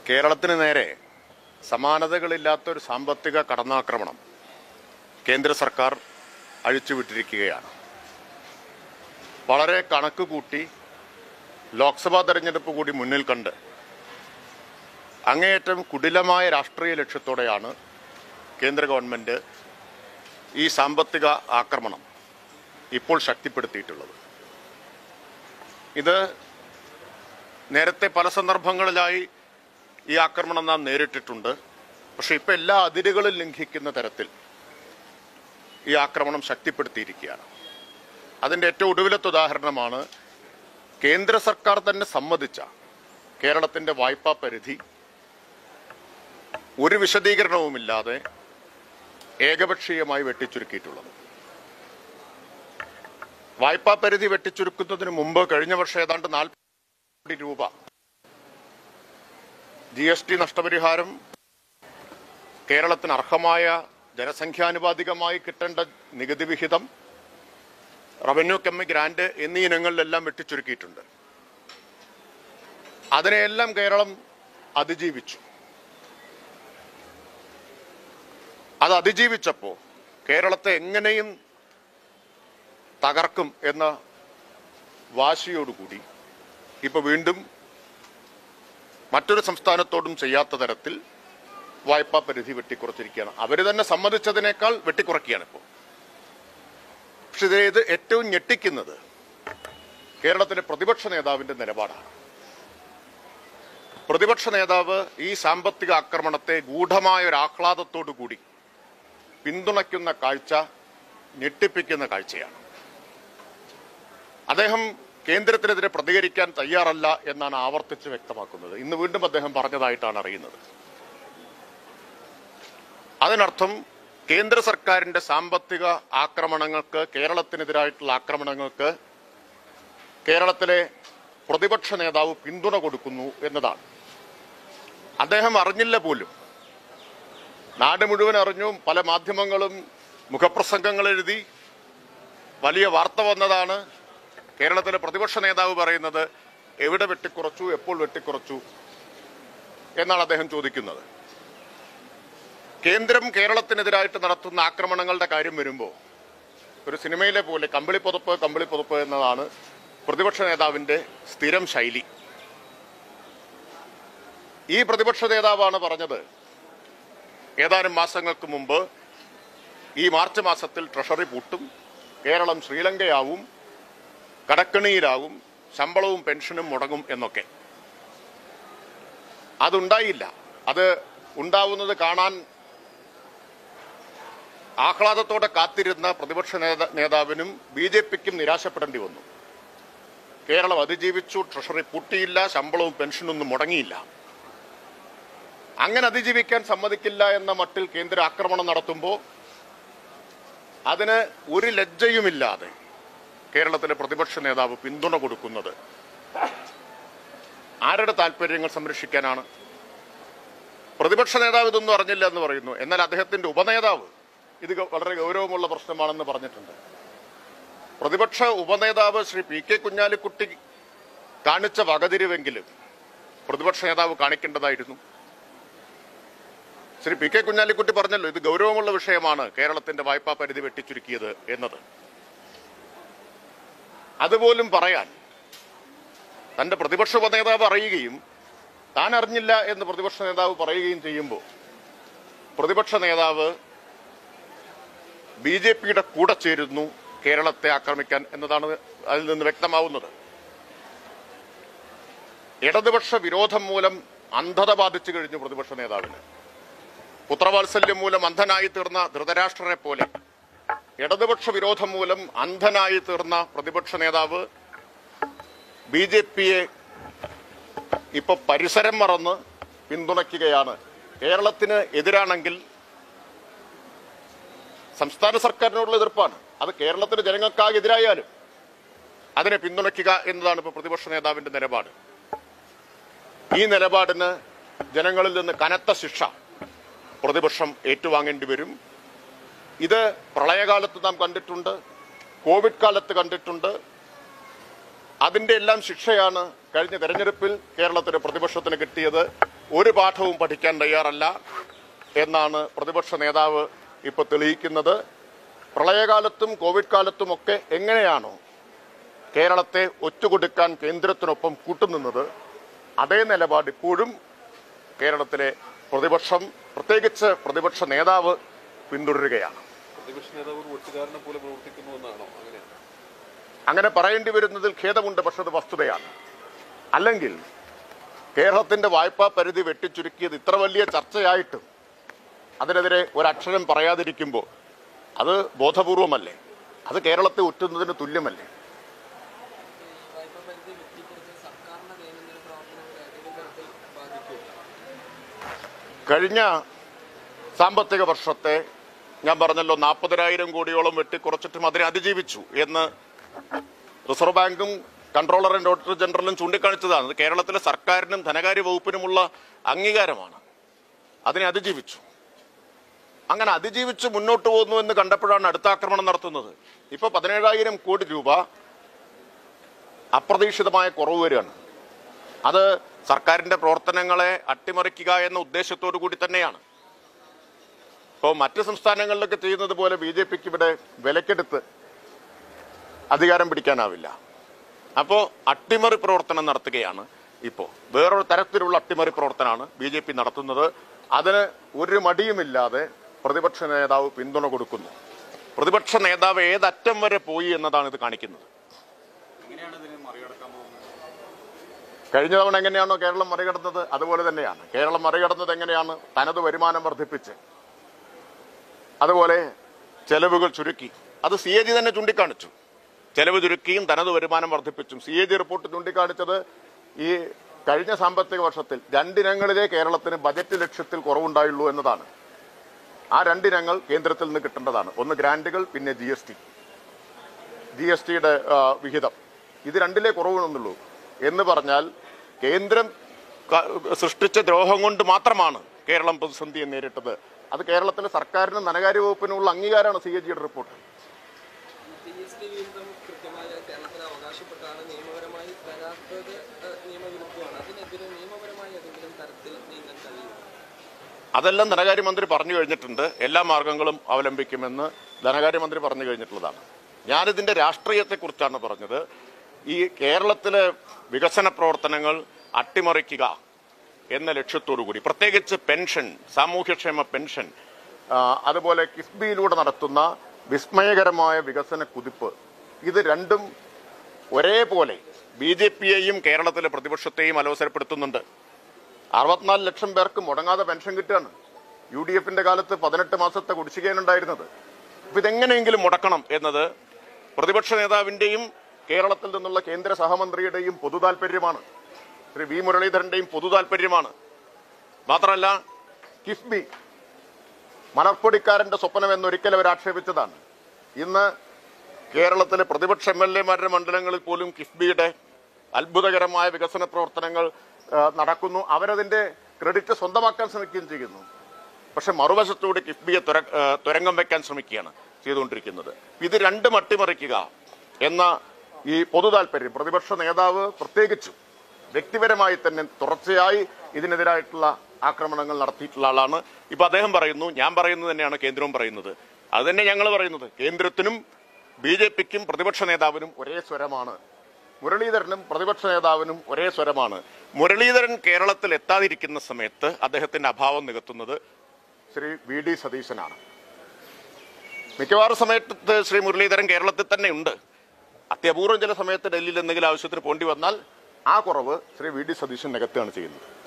കേരളത്തിന് നേരെ സമാനതകളില്ലാത്ത ഒരു സാമ്പത്തിക കടന്നാക്രമണം കേന്ദ്ര സർക്കാർ അഴിച്ചുവിട്ടിരിക്കുകയാണ് വളരെ കണക്ക് കൂട്ടി ലോക്സഭാ തെരഞ്ഞെടുപ്പ് കൂടി മുന്നിൽ കണ്ട് അങ്ങേയറ്റം കുടിലമായ രാഷ്ട്രീയ ലക്ഷ്യത്തോടെയാണ് കേന്ദ്ര ഗവൺമെന്റ് ഈ സാമ്പത്തിക ആക്രമണം ഇപ്പോൾ ശക്തിപ്പെടുത്തിയിട്ടുള്ളത് ഇത് നേരത്തെ പല സന്ദർഭങ്ങളിലായി ഈ ആക്രമണം നാം നേരിട്ടിട്ടുണ്ട് പക്ഷെ ഇപ്പൊ എല്ലാ അതിരുകളും ലംഘിക്കുന്ന തരത്തിൽ ഈ ആക്രമണം ശക്തിപ്പെടുത്തിയിരിക്കുകയാണ് അതിന്റെ ഏറ്റവും ഒടുവിലത്തെ ഉദാഹരണമാണ് കേന്ദ്ര സർക്കാർ തന്നെ സമ്മതിച്ച കേരളത്തിന്റെ വായ്പാ പരിധി ഒരു വിശദീകരണവുമില്ലാതെ ഏകപക്ഷീയമായി വെട്ടിച്ചുരുക്കിയിട്ടുള്ളത് വായ്പാ പരിധി വെട്ടിച്ചുരുക്കുന്നതിന് മുമ്പ് കഴിഞ്ഞ വർഷം ഏതാണ്ട് നാൽപ്പത് കോടി രൂപ ജി എസ് ടി നഷ്ടപരിഹാരം കേരളത്തിന് അർഹമായ ജനസംഖ്യാനുപാതികമായി കിട്ടേണ്ട നികുതി വിഹിതം റവന്യൂ കമ്മി ഗ്രാന്റ് എന്നീ ഇനങ്ങളിലെല്ലാം വെട്ടിച്ചുരുക്കിയിട്ടുണ്ട് അതിനെയെല്ലാം കേരളം അതിജീവിച്ചു അത് അതിജീവിച്ചപ്പോ കേരളത്തെ എങ്ങനെയും തകർക്കും എന്ന വാശിയോടുകൂടി ഇപ്പൊ വീണ്ടും മറ്റൊരു സംസ്ഥാനത്തോടും ചെയ്യാത്ത തരത്തിൽ വായ്പാ പരിധി വെട്ടിക്കുറച്ചിരിക്കുകയാണ് അവർ തന്നെ സമ്മതിച്ചതിനേക്കാൾ വെട്ടിക്കുറയ്ക്കുകയാണ് ഇപ്പോൾ പക്ഷെ ഇത് ഇത് ഏറ്റവും ഞെട്ടിക്കുന്നത് കേരളത്തിലെ പ്രതിപക്ഷ നേതാവിന്റെ നിലപാടാണ് പ്രതിപക്ഷ നേതാവ് ഈ സാമ്പത്തിക ആക്രമണത്തെ ഗൂഢമായ ഒരു ആഹ്ലാദത്തോടു കൂടി പിന്തുണയ്ക്കുന്ന കാഴ്ച ഞെട്ടിപ്പിക്കുന്ന കാഴ്ചയാണ് അദ്ദേഹം കേന്ദ്രത്തിനെതിരെ പ്രതികരിക്കാൻ തയ്യാറല്ല എന്നാണ് ആവർത്തിച്ച് വ്യക്തമാക്കുന്നത് ഇന്ന് വീണ്ടും അദ്ദേഹം പറഞ്ഞതായിട്ടാണ് അറിയുന്നത് അതിനർത്ഥം കേന്ദ്ര സർക്കാരിന്റെ സാമ്പത്തിക ആക്രമണങ്ങൾക്ക് കേരളത്തിനെതിരായിട്ടുള്ള ആക്രമണങ്ങൾക്ക് കേരളത്തിലെ പ്രതിപക്ഷ നേതാവ് പിന്തുണ കൊടുക്കുന്നു എന്നതാണ് അദ്ദേഹം അറിഞ്ഞില്ല പോലും നാട് മുഴുവൻ അറിഞ്ഞു പല മാധ്യമങ്ങളും മുഖപ്രസംഗങ്ങൾ എഴുതി വലിയ വാർത്ത വന്നതാണ് കേരളത്തിലെ പ്രതിപക്ഷ നേതാവ് പറയുന്നത് എവിടെ വെട്ടിക്കുറച്ചു എപ്പോൾ വെട്ടിക്കുറച്ചു എന്നാണ് അദ്ദേഹം ചോദിക്കുന്നത് കേന്ദ്രം കേരളത്തിനെതിരായിട്ട് നടത്തുന്ന ആക്രമണങ്ങളുടെ കാര്യം വരുമ്പോൾ ഒരു സിനിമയിലെ പോലെ കമ്പിളിപ്പുതപ്പ് കമ്പിളിപ്പുതപ്പ് എന്നതാണ് പ്രതിപക്ഷ നേതാവിന്റെ സ്ഥിരം ശൈലി ഈ പ്രതിപക്ഷ നേതാവാണ് പറഞ്ഞത് ഏതാനും മാസങ്ങൾക്ക് മുമ്പ് ഈ മാർച്ച് മാസത്തിൽ ട്രഷറി പൂട്ടും കേരളം ശ്രീലങ്കയാവും കടക്കണിയിലാവും ശമ്പളവും പെൻഷനും മുടങ്ങും എന്നൊക്കെ അതുണ്ടായില്ല അത് ഉണ്ടാവുന്നത് കാണാൻ ആഹ്ലാദത്തോടെ കാത്തിരുന്ന പ്രതിപക്ഷ നേതാ നേതാവിനും ബി ജെ പിക്കും നിരാശപ്പെടേണ്ടി വന്നു കേരളം അതിജീവിച്ചു ട്രഷറി പൂട്ടിയില്ല ശമ്പളവും പെൻഷനൊന്നും മുടങ്ങിയില്ല അങ്ങനെ അതിജീവിക്കാൻ സമ്മതിക്കില്ല എന്ന മട്ടിൽ കേന്ദ്ര ആക്രമണം നടത്തുമ്പോൾ അതിന് ഒരു ലജ്ജയുമില്ലാതെ കേരളത്തിലെ പ്രതിപക്ഷ നേതാവ് പിന്തുണ കൊടുക്കുന്നത് ആരുടെ താല്പര്യങ്ങൾ സംരക്ഷിക്കാനാണ് പ്രതിപക്ഷ നേതാവ് ഇതൊന്നും അറിഞ്ഞില്ല എന്ന് പറയുന്നു എന്നാൽ അദ്ദേഹത്തിന്റെ ഉപനേതാവ് ഇത് ഗ- വളരെ ഗൗരവമുള്ള പ്രശ്നമാണെന്ന് പറഞ്ഞിട്ടുണ്ട് പ്രതിപക്ഷ ഉപനേതാവ് ശ്രീ പി കെ കുഞ്ഞാലിക്കുട്ടി കാണിച്ച വകതിരിവെങ്കിലും പ്രതിപക്ഷ നേതാവ് കാണിക്കേണ്ടതായിരുന്നു ശ്രീ പി കെ കുഞ്ഞാലിക്കുട്ടി പറഞ്ഞല്ലോ ഇത് ഗൗരവമുള്ള വിഷയമാണ് കേരളത്തിന്റെ വായ്പാ പരിധി വെട്ടിച്ചുരുക്കിയത് എന്നത് അതുപോലും പറയാൻ തന്റെ പ്രതിപക്ഷ ഉപനേതാവ് അറിയുകയും താൻ അറിഞ്ഞില്ല എന്ന് പ്രതിപക്ഷ നേതാവ് പറയുകയും ചെയ്യുമ്പോൾ പ്രതിപക്ഷ നേതാവ് ബി ജെ പിയുടെ കൂടെ ചേരുന്നു കേരളത്തെ ആക്രമിക്കാൻ എന്നതാണ് അതിൽ നിന്ന് വ്യക്തമാവുന്നത് ഇടതുപക്ഷ വിരോധം മൂലം അന്ധത ബാധിച്ചു കഴിഞ്ഞു പ്രതിപക്ഷ നേതാവിന് പുത്രവാത്സല്യം മൂലം അന്ധനായി തീർന്ന ധൃതരാഷ്ട്രരെ പോലെ ഇടതുപക്ഷ വിരോധം മൂലം അന്ധനായി തീർന്ന പ്രതിപക്ഷ നേതാവ് ബി ജെ പിയെ ഇപ്പൊ പരിസരം മറന്ന് പിന്തുണയ്ക്കുകയാണ് കേരളത്തിന് എതിരാണെങ്കിൽ സംസ്ഥാന സർക്കാരിനോടുള്ള എതിർപ്പാണ് അത് കേരളത്തിന് ജനങ്ങൾക്കാകെ എതിരായാലും അതിനെ പിന്തുണയ്ക്കുക എന്നതാണ് ഇപ്പൊ പ്രതിപക്ഷ നേതാവിന്റെ നിലപാട് ഈ നിലപാടിന് ജനങ്ങളിൽ നിന്ന് കനത്ത ശിക്ഷ പ്രതിപക്ഷം ഏറ്റുവാങ്ങേണ്ടി വരും ഇത് പ്രളയകാലത്ത് നാം കണ്ടിട്ടുണ്ട് കോവിഡ് കാലത്ത് കണ്ടിട്ടുണ്ട് അതിന്റെ എല്ലാം ശിക്ഷയാണ് കഴിഞ്ഞ തെരഞ്ഞെടുപ്പിൽ കേരളത്തിലെ പ്രതിപക്ഷത്തിന് കിട്ടിയത് ഒരു പാഠവും പഠിക്കാൻ തയ്യാറല്ല എന്നാണ് പ്രതിപക്ഷ നേതാവ് ഇപ്പോൾ തെളിയിക്കുന്നത് പ്രളയകാലത്തും കോവിഡ് കാലത്തും ഒക്കെ എങ്ങനെയാണോ കേരളത്തെ ഒറ്റുകൊടുക്കാൻ കേന്ദ്രത്തിനൊപ്പം കൂട്ടുനിന്നത് അതേ നിലപാട് ഇപ്പോഴും കേരളത്തിലെ പ്രതിപക്ഷം പ്രത്യേകിച്ച് പ്രതിപക്ഷ നേതാവ് പിന്തുടരുകയാണ് പ്രതിപക്ഷ നേതാവ് ഒരു ഒറ്റുകാരനെ പോലെ പ്രവർത്തിക്കുന്നു എന്നാണോ അങ്ങനെയാണ് അങ്ങനെ പറയേണ്ടി വരുന്നതിൽ ഖേദമുണ്ട് പക്ഷെ അത് വസ്തുതയാണ് അല്ലെങ്കിൽ കേരളത്തിന്റെ വായ്പാ പരിധി വെട്ടിച്ചുരുക്കിയത് ഇത്ര വലിയ ചർച്ചയായിട്ടും അതിനെതിരെ ഒരക്ഷരം പറയാതിരിക്കുമ്പോൾ അത് ബോധപൂർവമല്ലേ അത് കേരളത്തെ ഒറ്റുന്നതിന് തുല്യമല്ലേ വായ്പാ പരിധി വെട്ടിക്കുറച്ച് സർക്കാരിന്റെ ദൈനംദിന പ്രവർത്തനങ്ങളെ ഏതെങ്കിലും തരത്തിൽ ബാധിക്കും കഴിഞ്ഞ സാമ്പത്തിക വർഷത്തെ ഞാൻ പറഞ്ഞല്ലോ നാൽപ്പതിനായിരം കോടിയോളം വെട്ടിക്കുറച്ചിട്ടും അതിനെ അതിജീവിച്ചു എന്ന് റിസർവ് ബാങ്കും കൺട്രോളർ ആൻഡ് ഓഡിറ്റർ ജനറലും ചൂണ്ടിക്കാണിച്ചതാണ് ഇത് കേരളത്തിലെ സർക്കാരിനും ധനകാര്യ വകുപ്പിനുമുള്ള അംഗീകാരമാണ് അതിനെ അതിജീവിച്ചു അങ്ങനെ അതിജീവിച്ച് മുന്നോട്ട് പോകുന്നു എന്ന് കണ്ടപ്പോഴാണ് അടുത്ത ആക്രമണം നടത്തുന്നത് ഇപ്പൊ പതിനേഴായിരം കോടി രൂപ അപ്രതീക്ഷിതമായ കുറവ് വരികയാണ് അത് സർക്കാരിന്റെ പ്രവർത്തനങ്ങളെ അട്ടിമറിക്കുക എന്ന ഉദ്ദേശത്തോടു കൂടി തന്നെയാണ് ഇപ്പോൾ മറ്റ് സംസ്ഥാനങ്ങളിലൊക്കെ ചെയ്യുന്നത് പോലെ ബി ജെ പിക്ക് ഇവിടെ വിലക്കെടുത്ത് അധികാരം പിടിക്കാനാവില്ല അപ്പോൾ അട്ടിമറി പ്രവർത്തനം നടത്തുകയാണ് ഇപ്പോൾ വേറൊരു തരത്തിലുള്ള അട്ടിമറി പ്രവർത്തനമാണ് ബി ജെ പി നടത്തുന്നത് അതിന് ഒരു മടിയുമില്ലാതെ പ്രതിപക്ഷ നേതാവ് പിന്തുണ കൊടുക്കുന്നു പ്രതിപക്ഷ നേതാവ് ഏതറ്റം വരെ പോയി എന്നതാണ് ഇത് കാണിക്കുന്നത് എങ്ങനെയാണ് ഇതിനെ മറികടക്കാൻ പോകുന്നത് കഴിഞ്ഞ തവണ എങ്ങനെയാണോ കേരളം മറികടന്നത് അതുപോലെ തന്നെയാണ് കേരളം മറികടന്നത് എങ്ങനെയാണ് തനത് വരുമാനം വർദ്ധിപ്പിച്ച് അതുപോലെ ചെലവുകൾ ചുരുക്കി അത് സി എ ജി തന്നെ ചൂണ്ടിക്കാണിച്ചു ചെലവ് ചുരുക്കിയും തനത് വരുമാനം വർദ്ധിപ്പിച്ചും സി എ ജി റിപ്പോർട്ട് ചൂണ്ടിക്കാണിച്ചത് ഈ കഴിഞ്ഞ സാമ്പത്തിക വർഷത്തിൽ രണ്ടിനങ്ങളിലെ കേരളത്തിന് ബജറ്റ് ലക്ഷ്യത്തിൽ കുറവുണ്ടായുള്ളൂ എന്നതാണ് ആ രണ്ടിനങ്ങൾ കേന്ദ്രത്തിൽ നിന്ന് കിട്ടേണ്ടതാണ് ഒന്ന് ഗ്രാന്റുകൾ പിന്നെ G S T G S ടിയുടെ വിഹിതം ഇത് രണ്ടിലേ കുറവുണ്ടെന്നുള്ളൂ എന്ന് പറഞ്ഞാൽ കേന്ദ്രം ക- സൃഷ്ടിച്ച ദ്രോഹം കൊണ്ട് മാത്രമാണ് കേരളം പ്രതിസന്ധിയെ നേരിട്ടത് അത് കേരളത്തിലെ സർക്കാരിനും ധനകാര്യ വകുപ്പിനുമുള്ള അംഗീകാരമാണ് സി എ ജിയുടെ റിപ്പോർട്ട് ജി എസ് ടി വിഹിതം കൃത്യമായി കേരളത്തിന് അവകാശപ്പെട്ടാണ് നിയമപരമായി തരാത്തത് ഏഹ്, നിയമവിരുദ്ധമാണ് അതിനെതിരെ നിയമപരമായി ഏതെങ്കിലും തരത്തിൽ നീങ്ങാൻ കഴിയും അതെല്ലാം ധനകാര്യമന്ത്രി പറഞ്ഞു കഴിഞ്ഞിട്ടുണ്ട് എല്ലാ മാർഗങ്ങളും അവലംബിക്കുമെന്ന് ധനകാര്യമന്ത്രി പറഞ്ഞു കഴിഞ്ഞിട്ടുള്ളതാണ് ഞാനിതിന്റെ രാഷ്ട്രീയത്തെക്കുറിച്ചാണ് പറഞ്ഞത് ഈ കേരളത്തിലെ വികസന പ്രവർത്തനങ്ങൾ അട്ടിമറിക്കുക എന്ന ലക്ഷ്യത്തോടു കൂടി പ്രത്യേകിച്ച് പെൻഷൻ സാമൂഹ്യക്ഷേമ പെൻഷൻ ആ, അതുപോലെ കിഫ്ബിയിലൂടെ നടത്തുന്ന വിസ്മയകരമായ വികസന കുതിപ്പ് ഇത് രണ്ടും ഒരേപോലെ ബി ജെ പിയെയും കേരളത്തിലെ പ്രതിപക്ഷത്തെയും അലോസരപ്പെടുത്തുന്നുണ്ട് അറുപത്തിനാല് ലക്ഷം പേർക്ക് മുടങ്ങാതെ പെൻഷൻ കിട്ടുകയാണ് യു ഡി എഫിന്റെ കാലത്ത് പതിനെട്ട് മാസത്തെ കുടിശ്ശികയാണ് ഉണ്ടായിരുന്നത് അപ്പൊ ഇതെങ്ങനെയെങ്കിലും മുടക്കണം എന്നത് പ്രതിപക്ഷ നേതാവിന്റെയും കേരളത്തിൽ നിന്നുള്ള കേന്ദ്ര സഹമന്ത്രിയുടെയും പൊതു താല്പര്യമാണ് ശ്രീ വി മുരളീധരന്റെയും പൊതു താല്പര്യമാണ് മാത്രമല്ല കിഫ്ബി മണർപ്പൊടിക്കാരന്റെ സ്വപ്നം എന്നൊരിക്കൽ അവർ ആക്ഷേപിച്ചതാണ് ഇന്ന് കേരളത്തിലെ പ്രതിപക്ഷ എം എൽ എമാരുടെ മണ്ഡലങ്ങളിൽ പോലും കിഫ്ബിയുടെ അത്ഭുതകരമായ വികസന പ്രവർത്തനങ്ങൾ ആ, നടക്കുന്നു അവരതിന്റെ ക്രെഡിറ്റ് സ്വന്തമാക്കാൻ ശ്രമിക്കുകയും ചെയ്യുന്നു പക്ഷെ മറുവശത്തുകൂടി കിഫ്ബിയെ തുര- ആ, തുരങ്കം വെക്കാൻ ശ്രമിക്കുകയാണ് ചെയ്തുകൊണ്ടിരിക്കുന്നത് ഇത് രണ്ടും അട്ടിമറിക്കുക എന്ന ഈ പൊതു താല്പര്യം പ്രതിപക്ഷ നേതാവ് പ്രത്യേകിച്ചും വ്യക്തിപരമായി തന്നെ തുടർച്ചയായി ഇതിനെതിരായിട്ടുള്ള ആക്രമണങ്ങൾ നടത്തിയിട്ടുള്ള ആളാണ് ഇപ്പൊ അദ്ദേഹം പറയുന്നു ഞാൻ പറയുന്നത് തന്നെയാണ് കേന്ദ്രവും പറയുന്നത് അത് തന്നെ ഞങ്ങൾ പറയുന്നത് കേന്ദ്രത്തിനും ബി ജെ പിക്കും പ്രതിപക്ഷ നേതാവിനും ഒരേ സ്വരമാണ് മുരളീധരനും പ്രതിപക്ഷ നേതാവിനും ഒരേ സ്വരമാണ് മുരളീധരൻ കേരളത്തിൽ എത്താതിരിക്കുന്ന സമയത്ത് അദ്ദേഹത്തിന്റെ അഭാവം നികത്തുന്നത് ശ്രീ വി ഡി സതീശനാണ് മിക്കവാറും സമയത്ത് ശ്രീ മുരളീധരൻ കേരളത്തിൽ തന്നെ ഉണ്ട് അത്യപൂർവം ചില സമയത്ത് ഡൽഹിയിൽ എന്തെങ്കിലും ആവശ്യത്തിന് പോണ്ടി വന്നാൽ ആ കുറവ് ശ്രീ വി ഡി സതീശൻ നികത്തുകയാണ് ചെയ്യുന്നത്